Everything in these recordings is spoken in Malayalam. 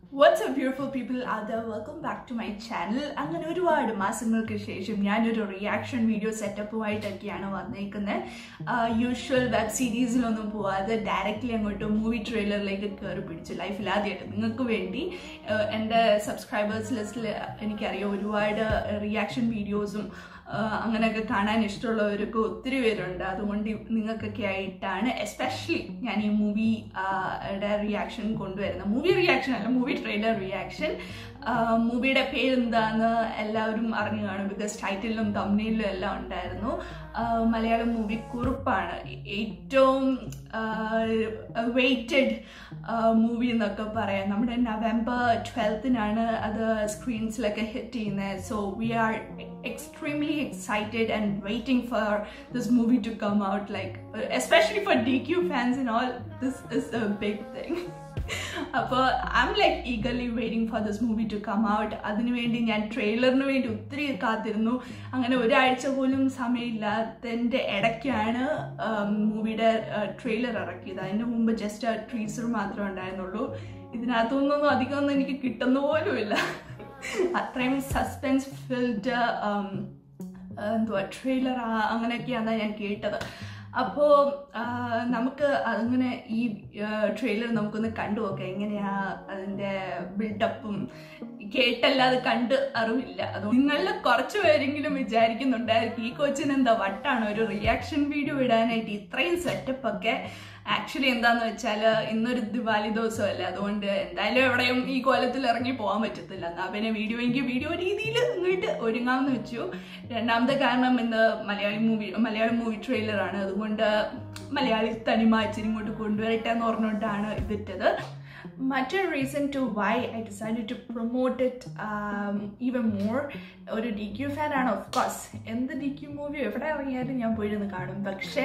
വാട്ട്സ് എ ബ്യൂട്ടിഫുൾ പീപ്പിൾ അത് welcome back to my channel അങ്ങനെ ഒരുപാട് മാസങ്ങൾക്ക് ശേഷം ഞാനൊരു റിയാക്ഷൻ വീഡിയോ സെറ്റപ്പുമായിട്ടൊക്കെയാണ് വന്നേക്കുന്നത് യൂഷ്വൽ വെബ് സീരീസിലൊന്നും പോവാതെ ഡയറക്റ്റ്ലി അങ്ങോട്ട് മൂവി ട്രെയിലറിലേക്ക് കയറി പിടിച്ചു ലൈഫിൽ ആദ്യമായിട്ട് നിങ്ങൾക്ക് വേണ്ടി ആഹ് എൻ്റെ സബ്സ്ക്രൈബേഴ്സ് ലിസ്റ്റിൽ എനിക്കറിയാം ഒരുപാട് റിയാക്ഷൻ വീഡിയോസും ആഹ് അങ്ങനെയൊക്കെ കാണാൻ ഇഷ്ടമുള്ളവരൊക്കെ ഒത്തിരി പേരുണ്ട് അതുകൊണ്ട് നിങ്ങൾക്കൊക്കെ ആയിട്ടാണ് എസ്പെഷ്യലി ഞാൻ ഈ മൂവി റിയാക്ഷൻ കൊണ്ടുവരുന്നത് മൂവി റിയാക്ഷൻ അല്ല മൂവി ട്രെയിലർ റിയാക്ഷൻ മൂവിയുടെ പേരെന്താന്ന് എല്ലാവരും അറിഞ്ഞു കാണും ബിക്കോസ് ടൈറ്റിലും തമ്മിലും എല്ലാം ഉണ്ടായിരുന്നു ആഹ് മലയാളം മൂവി കുറുപ്പാണ് ഏറ്റവും വെയ്റ്റഡ് മൂവി എന്നൊക്കെ പറയാം നമ്മുടെ നവംബർ ട്വൽത്തിനാണ് അത് സ്ക്രീൻസിലൊക്കെ ഹിറ്റ് ചെയ്യുന്നത് so we are extremely excited and waiting for this movie to come out like especially for dq fans and all this is a big thing അപ്പോൾ I'm like eagerly waiting for this movie to come out അതിനുവേണ്ടി ഞാൻ ട്രെയിലറിന് വേണ്ടി ഒത്തിരി കാത്തിരുന്നു അങ്ങനെ ഒരാഴ്ച പോലും സമയമില്ലാത്തതിൻ്റെ ഇടയ്ക്കാണ് മൂവിയുടെ ട്രെയിലർ ഇറക്കിയത് അതിന് മുമ്പ് ജസ്റ്റ് ട്രീസർ മാത്രമേ ഉണ്ടായിരുന്നുള്ളൂ ഇതിനകത്തൊന്നും അധികമൊന്നും എനിക്ക് കിട്ടുന്ന പോലുമില്ല അത്രയും സസ്പെൻസ് ഫിൽഡ് എന്തുവാ ട്രെയിലർ അങ്ങനെയൊക്കെയാണ് ഞാൻ കേട്ടത് അപ്പോൾ നമുക്ക് അങ്ങനെ ഈ ട്രെയിലർ നമുക്കൊന്ന് കണ്ടു നോക്കാം എങ്ങനെയാ അതിൻ്റെ ബിൽഡപ്പും കേട്ടല്ലാതെ കണ്ട് അറിവില്ല അത് നിങ്ങളിൽ കുറച്ച് പേരെങ്കിലും വിചാരിക്കുന്നുണ്ടായിരിക്കും ഈ കൊച്ചിന് എന്താ വട്ടാണ് ഒരു റിയാക്ഷൻ വീഡിയോ ഇടാനായിട്ട് ഇത്രയും സെറ്റപ്പ് ഒക്കെ ആക്ച്വലി എന്താന്ന് വെച്ചാൽ ഇന്നൊരു ദിവാലി ദിവസമല്ലേ അതുകൊണ്ട് എന്തായാലും എവിടെയും ഈ കോലത്തിൽ ഇറങ്ങി പോകാൻ പറ്റത്തില്ല എന്നാ പിന്നെ വീഡിയോ എങ്കിൽ വീഡിയോ രീതിയിൽ ഇങ്ങോട്ട് ഒരുങ്ങാമെന്ന് വെച്ചു രണ്ടാമത്തെ കാരണം ഇന്ന് മലയാളി മൂവി മലയാളം മൂവി ട്രെയിലറാണ് അതുകൊണ്ട് മലയാളി തനിമ ഇച്ചിരി ഇങ്ങോട്ട് കൊണ്ടുവരട്ടെ എന്ന് പറഞ്ഞുകൊണ്ടാണ് ഇതിട്ടത് മറ്റൊരു reason to why I decide to promote it even more ഒരു ഡി ക്യു ഫാൻ ആണ് ഓഫ് കോഴ്സ് എന്ത് ഡി ക്യു മൂവി എവിടെ ഇറങ്ങിയാലും ഞാൻ പോയിരുന്ന് കാണും പക്ഷേ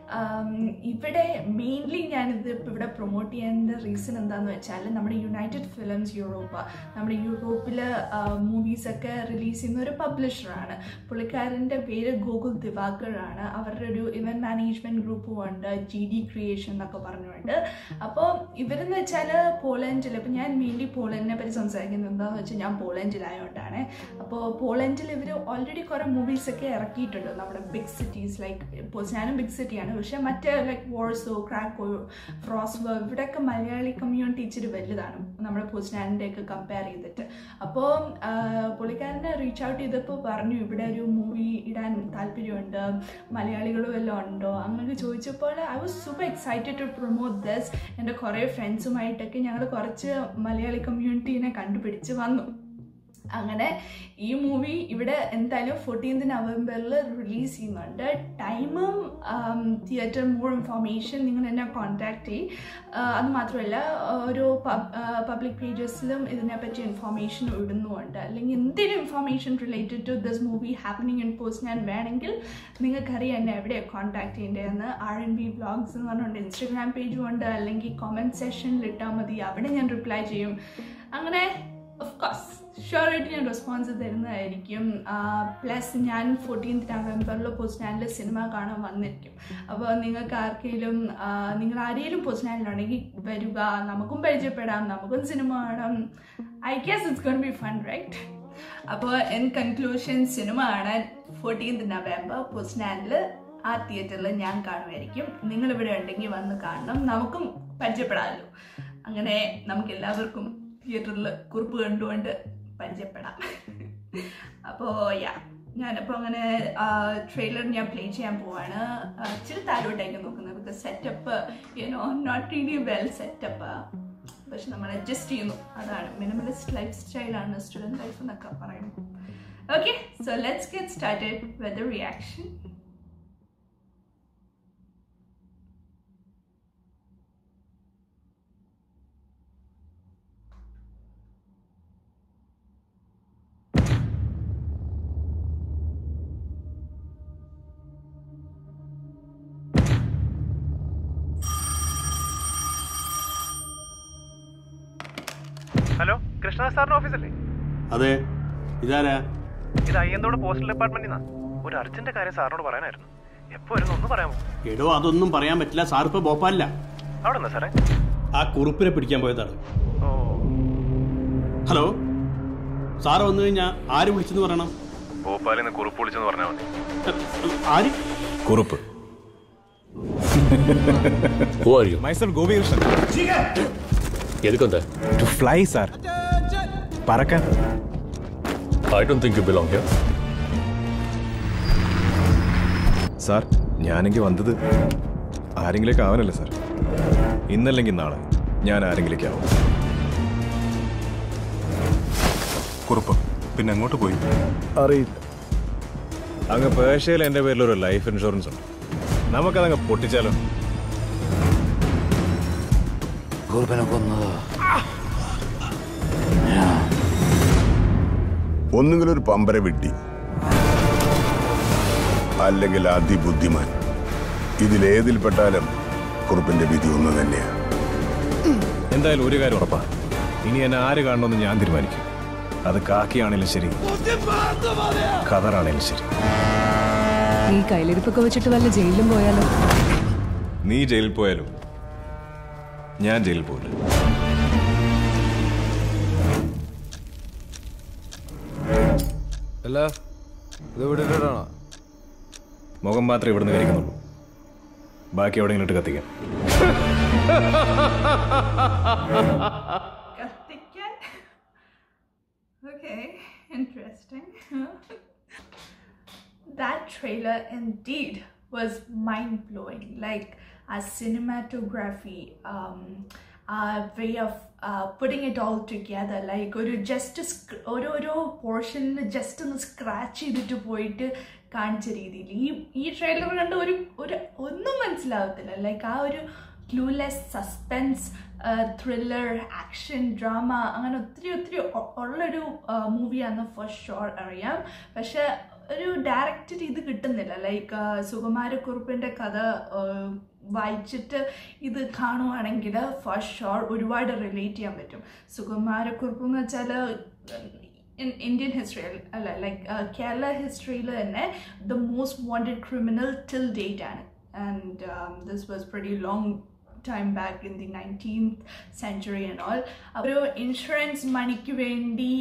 ഇവിടെ മെയിൻലി ഞാനിത് ഇപ്പോൾ ഇവിടെ പ്രൊമോട്ട് ചെയ്യാൻ്റെ റീസൺ എന്താണെന്ന് വെച്ചാൽ നമ്മുടെ യുണൈറ്റഡ് ഫിലിംസ് യൂറോപ്പ നമ്മുടെ യൂറോപ്പിൽ മൂവീസൊക്കെ റിലീസ് ചെയ്യുന്ന ഒരു പബ്ലിഷറാണ് പുള്ളിക്കാരൻ്റെ പേര് ഗോകുൽ ദിവാകർ ആണ് അവരുടെ ഒരു ഇവൻറ്റ് മാനേജ്മെൻറ്റ് ഗ്രൂപ്പും ഉണ്ട് ജി ഡി ക്രിയേഷൻ എന്നൊക്കെ പറഞ്ഞുകൊണ്ട് അപ്പോൾ ഇവരെന്ന് വെച്ചാൽ പോളണ്ടിൽ ഇപ്പം ഞാൻ മെയിൻലി പോളണ്ടിനെ പറ്റി സംസാരിക്കുന്നത് എന്താണെന്ന് വെച്ചാൽ ഞാൻ പോളണ്ടിലായതുകൊണ്ടാണ് അപ്പോൾ പോളണ്ടിൽ ഇവർ ഓൾറെഡി കുറേ മൂവീസൊക്കെ ഇറക്കിയിട്ടുണ്ട് നമ്മുടെ ബിഗ് സിറ്റീസ് ലൈക്ക് ഞാനും ബിഗ് സിറ്റിയാണ് പക്ഷെ മറ്റേ ലൈക്ക് വോഴ്സോ ക്രാക്കോ ഫ്രോസ്വോ ഇവിടെയൊക്കെ മലയാളി കമ്മ്യൂണിറ്റി ഇച്ചിരി വലുതാണ് നമ്മുടെ പോസ്റ്റാനിൻ്റെ ഒക്കെ കമ്പയർ ചെയ്തിട്ട് അപ്പോൾ പുള്ളിക്കാരനെ റീച്ച് ഔട്ട് ചെയ്തപ്പോൾ പറഞ്ഞു ഇവിടെ ഒരു മൂവി ഇടാൻ താല്പര്യമുണ്ട് മലയാളികളും എല്ലാം ഉണ്ടോ അങ്ങനെ ചോദിച്ചപ്പോൾ I was super excited to promote this എൻ്റെ കുറേ ഫ്രണ്ട്സുമായിട്ടൊക്കെ ഞങ്ങൾ കുറച്ച് മലയാളി കമ്മ്യൂണിറ്റീനെ കണ്ടുപിടിച്ച് വന്നു അങ്ങനെ ഈ മൂവി ഇവിടെ എന്തായാലും ഫോർട്ടീൻത് നവംബറിൽ റിലീസ് ചെയ്യുന്നുണ്ട് ടൈമും തിയേറ്റർ മോർ ഇൻഫോർമേഷൻ നിങ്ങൾ എന്നെ കോൺടാക്ട് ചെയ്യും അത് മാത്രമല്ല ഓരോ പബ്ലിക് പേജസിലും ഇതിനെപ്പറ്റി ഇൻഫോർമേഷൻ ഇടുന്നുമുണ്ട് അല്ലെങ്കിൽ എന്തെങ്കിലും information related to this movie happening in post ഞാൻ വേണമെങ്കിൽ നിങ്ങൾക്കറിയാം എന്നെ എവിടെയാണ് കോൺടാക്ട് ചെയ്യേണ്ടതെന്ന് ആർ എൻ ബി ബ്ലോഗ്സ് എന്ന് പറഞ്ഞുകൊണ്ട് ഇൻസ്റ്റഗ്രാം പേജും ഉണ്ട് അല്ലെങ്കിൽ കോമെൻറ്റ് സെഷനിൽ ഇട്ടാൽ മതി അവിടെ ഞാൻ റിപ്ലൈ ചെയ്യും അങ്ങനെ ഓഫ് കോഴ്സ് ഷുവറായിട്ട് ഞാൻ റെസ്പോൺസ് തരുന്നതായിരിക്കും പ്ലസ് ഞാൻ ഫോർട്ടീൻത്ത് നവംബറിൽ പോസ്റ്റാനിൽ സിനിമ കാണാൻ വന്നിരിക്കും അപ്പോൾ നിങ്ങൾക്ക് ആർക്കെങ്കിലും നിങ്ങൾ ആരെങ്കിലും പോസ്റ്റാനിലുണ്ടെങ്കിൽ വരിക നമുക്കും പരിചയപ്പെടാം നമുക്കും സിനിമ കാണാം I guess it's gonna be fun right അപ്പോൾ ഇൻ കൺക്ലൂഷൻ സിനിമ കാണാൻ ഫോർട്ടീൻത്ത് നവംബർ പോസ്റ്റാനിൽ ആ തിയേറ്ററിൽ ഞാൻ കാണുമായിരിക്കും നിങ്ങളിവിടെ ഉണ്ടെങ്കിൽ വന്ന് കാണണം നമുക്കും പരിചയപ്പെടാമല്ലോ അങ്ങനെ നമുക്ക് എല്ലാവർക്കും തിയേറ്ററിൽ കുറിപ്പ് കണ്ടുകൊണ്ട് പരിചയപ്പെടാം അപ്പോൾ യാ ഞാനപ്പോൾ അങ്ങനെ ട്രെയിലർ ഞാൻ പ്ലേ ചെയ്യാൻ പോവാണ് ഇച്ചിരി താഴോട്ടേക്ക് നോക്കുന്നത് because setup you know not really well setup പക്ഷെ നമ്മൾ അഡ്ജസ്റ്റ് ചെയ്യുന്നു അതാണ് മിനിമലിസ്റ്റ് ലൈഫ് സ്റ്റൈലാണ് സ്റ്റുഡൻറ് ലൈഫ് എന്നൊക്കെ പറയുന്നത് okay so let's get started with the reaction hello Krishnadas സാറിന്റെ ഓഫീസല്ലേ അതെ ഇതാരാ ഇത് അയ്യന്തോട് പോസ്റ്റൽ ഡിപ്പാർട്ട്മെന്റിൽ നിന്നാ ഒരു അർജന്റ് കാര്യം സാറിനോട് പറയാനായിരുന്നു എപ്പോ വരുന്നു ഒന്ന് പറയാമോ എടോ അതൊന്നും പറയാൻ പറ്റില്ല സാർ ഇപ്പൊ ഭോപ്പാലില്ല അവിടെ നിന്നാ സാറേ ആ കുറുപ്പിനെ പിടിക്കാൻ പോയതാണ് ഓ ഹലോ സാറ് വന്നു കഴിഞ്ഞാൽ ആര് വിളിച്ചെന്ന് പറയണം ഭോപ്പാലിൽ നിന്ന് കുറിപ്പ് വിളിച്ചെന്ന് പറഞ്ഞാൽ മതി എ, ആര് Kurup Who are you? Myself Gopikrishnan എതുക്കൊന്താ ടു ഫ്ലൈ സാർ പറക്കാൻ I don't think you belong here. Sir ഞാനെങ്കിൽ വന്നത് ആരെങ്കിലേക്ക് ആവാനല്ലേ സാർ ഇന്നല്ലെങ്കിൽ നാളെ ഞാൻ ആരെങ്കിലേക്ക് ആവും കുറുപ്പ് പിന്നെ എങ്ങോട്ട് പോയി അറിയില്ല അങ്ങ് പേർഷ്യയിൽ എൻ്റെ പേരിൽ ഒരു ലൈഫ് ഇൻഷുറൻസ് ഉണ്ട് നമുക്കതങ്ങ് പൊട്ടിച്ചാലോ ഒന്നുകിൽ ഒരു പമ്പര വിട്ടി അല്ലെങ്കിൽ അതിബുദ്ധിമാൻ ഇതിലേതിൽപ്പെട്ടാലും കുറുപ്പിന്റെ വിധി ഒന്ന് തന്നെയാണ് എന്തായാലും ഒരു കാര്യം ഉറപ്പാ ഇനി എന്നെ ആര് കാണണമെന്ന് ഞാൻ തീരുമാനിക്കും അത് കാക്കിയാണേലും ശരി ഖദറാണേലും ശരി ഈ കയ്യിലിരിപ്പൊക്കെ വെച്ചിട്ട് വല്ല ജയിലിലും പോയാലോ നീ ജയിലിൽ പോയാലും ഞാൻ ജയിലിൽ പോയില്ല അല്ല ഇത് വിട്ടിട്ടാണോ മുഖം മാത്രമേ ഇവിടുന്ന് കഴിക്കുന്നുള്ളൂ ബാക്കി എവിടെയെങ്കിലും ഇട്ട് കത്തിക്കാം കത്തിക്കാൻ Okay, interesting. that trailer indeed was mind blowing. Like our cinematography, um, our way of uh, putting it all together. Like ഒരു ജസ്റ്റ് ഓരോരോ പോർഷനിൽ ജസ്റ്റ് ഒന്ന് സ്ക്രാച്ച് ചെയ്തിട്ട് പോയിട്ട് കാണിച്ച രീതിയിൽ ഈ ഈ ട്രെയിലർ കണ്ട് ഒരു ഒരു ഒന്നും മനസ്സിലാവത്തില്ല ലൈക്ക് ആ ഒരു clueless suspense thriller action drama അങ്ങനെ ഒത്തിരി ഒത്തിരി ഒ- ഉള്ളൊരു മൂവിയാണെന്ന് ഫസ്റ്റ് ഷോർ അറിയാം പക്ഷെ ഒരു ഡയറക്റ്റ് ഇത് കിട്ടുന്നില്ല ലൈക്ക് സുകുമാരക്കുറുപ്പിൻ്റെ കഥ ആ, വായിച്ചിട്ട് ഇത് കാണുവാണെങ്കിൽ ഫസ്റ്റ് ഷോർ ഒരുപാട് റിലേറ്റ് ചെയ്യാൻ പറ്റും സുകുമാരക്കുറുപ്പ് എന്ന് വെച്ചാൽ ഇന്ത്യൻ ഹിസ്റ്ററിയിൽ അല്ല ലൈക്ക് കേരള ഹിസ്റ്ററിയിൽ തന്നെ the most wanted criminal till date ആണ് and this was very long time back in the nineteenth century and all ഒരു ഇൻഷുറൻസ് മണിക്ക് വേണ്ടി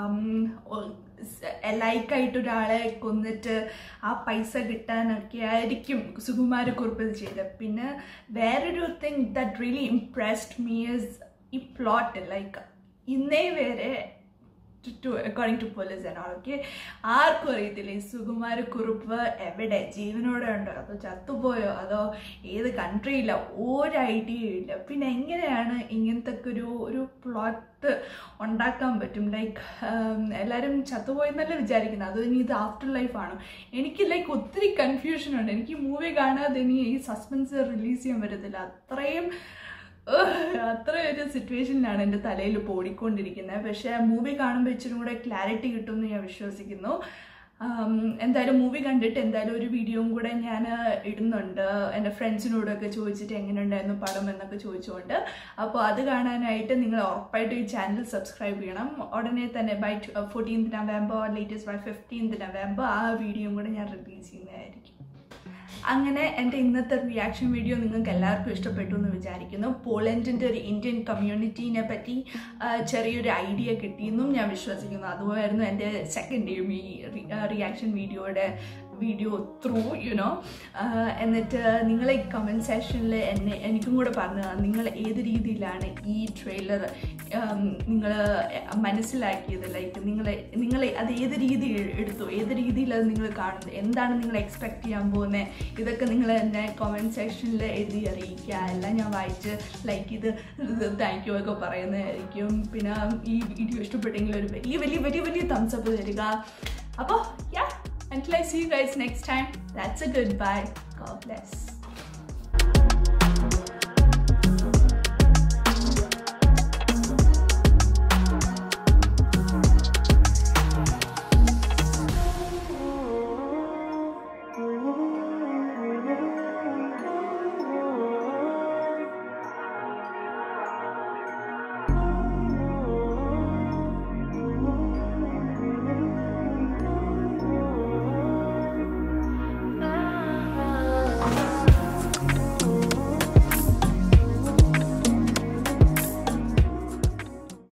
ലൈക്കായിട്ട് ഒരാളെ കൊന്നിട്ട് ആ പൈസ കിട്ടാനൊക്കെ ആയിരിക്കും സുകുമാരക്കുറിപ്പ് ഇത് ചെയ്തത് പിന്നെ വേറൊരു thing that really impressed me is ഈ പ്ലോട്ട് ലൈക്ക് ഇന്നേ വരെ to according to police and okay ആർക്കും അറിയത്തില്ല ഈ സുകുമാരക്കുറുപ്പ് എവിടെ ജീവനോടെ ഉണ്ടോ അതോ ചത്തുപോയോ അതോ ഏത് കൺട്രിയില്ല ഒരു ഐഡിയ ഇല്ല പിന്നെ എങ്ങനെയാണ് ഇങ്ങനത്തെ ഒരു ഒരു പ്ലോട്ട് ഉണ്ടാക്കാൻ പറ്റും ലൈക്ക് എല്ലാവരും ചത്തുപോയെന്നല്ലേ വിചാരിക്കുന്നത് അത് ഇനി ഇത് ആഫ്റ്റർ ലൈഫാണോ എനിക്ക് ലൈക്ക് ഒത്തിരി കൺഫ്യൂഷൻ ഉണ്ട് എനിക്ക് മൂവി കാണാതെ ഇനി ഈ സസ്പെൻസ് റിലീസ് ചെയ്യാൻ പറ്റത്തില്ല അത്രയും ഉഹ്, അത്ര ഒരു സിറ്റുവേഷനിലാണ് എൻ്റെ തലയിൽ ഇപ്പോൾ ഓടിക്കൊണ്ടിരിക്കുന്നത് പക്ഷേ മൂവി കാണുമ്പോൾ ഇച്ചിരി കൂടെ ക്ലാരിറ്റി കിട്ടുമെന്ന് ഞാൻ വിശ്വസിക്കുന്നു ആം, എന്തായാലും മൂവി കണ്ടിട്ട് എന്തായാലും ഒരു വീഡിയോയും കൂടെ ഞാൻ ഇടുന്നുണ്ട് എൻ്റെ ഫ്രണ്ട്സിനോടൊക്കെ ചോദിച്ചിട്ട് എങ്ങനെയുണ്ടായിരുന്നു പടം എന്നൊക്കെ ചോദിച്ചുകൊണ്ട് അപ്പോൾ അത് കാണാനായിട്ട് നിങ്ങൾ ഉറപ്പായിട്ട് ഈ ചാനൽ സബ്സ്ക്രൈബ് ചെയ്യണം ഉടനെ തന്നെ by fourteenth November latest by fifteenth November ആ വീഡിയോയും കൂടെ ഞാൻ റിലീസ് ചെയ്യുന്നതായിരിക്കും അങ്ങനെ എൻ്റെ ഇന്നത്തെ റിയാക്ഷൻ വീഡിയോ നിങ്ങൾക്ക് എല്ലാവർക്കും ഇഷ്ടപ്പെട്ടു എന്ന് വിചാരിക്കുന്നു പോളണ്ടിൻ്റെ ഒരു ഇന്ത്യൻ കമ്മ്യൂണിറ്റീനെ പറ്റി ആ, ചെറിയൊരു ഐഡിയ കിട്ടിയെന്നും ഞാൻ വിശ്വസിക്കുന്നു അതുമായിരുന്നു എൻ്റെ സെക്കൻഡ് ഈ റിയാക്ഷൻ വീഡിയോയുടെ വീഡിയോ ത്രൂ യുനോ എന്നിട്ട് നിങ്ങളെ കമൻറ്റ് സെഷനിൽ എന്നെ എനിക്കും കൂടെ പറഞ്ഞു തരണം. നിങ്ങൾ ഏത് രീതിയിലാണ് ഈ ട്രെയിലർ നിങ്ങൾ മനസ്സിലാക്കിയത് ലൈക്ക് നിങ്ങൾ നിങ്ങൾ അത് ഏത് രീതിയിൽ എടുത്തു ഏത് രീതിയിൽ അത് നിങ്ങൾ കാണുന്നത് എന്താണ് നിങ്ങൾ എക്സ്പെക്ട് ചെയ്യാൻ പോകുന്നത് ഇതൊക്കെ നിങ്ങൾ എന്നെ കമൻറ്റ് സെക്ഷനിൽ എഴുതി അറിയിക്കുക എല്ലാം ഞാൻ വായിച്ച് ലൈക്ക് ഇത് താങ്ക് യു ഒക്കെ പറയുന്നതായിരിക്കും പിന്നെ ഈ വീഡിയോ ഇഷ്ടപ്പെട്ടെങ്കിൽ ഒരു വലിയ വലിയ വലിയ വലിയ തംസ് അപ്പ് തരിക അപ്പോൾ യാ until I see you guys next time, that's a goodbye. God bless.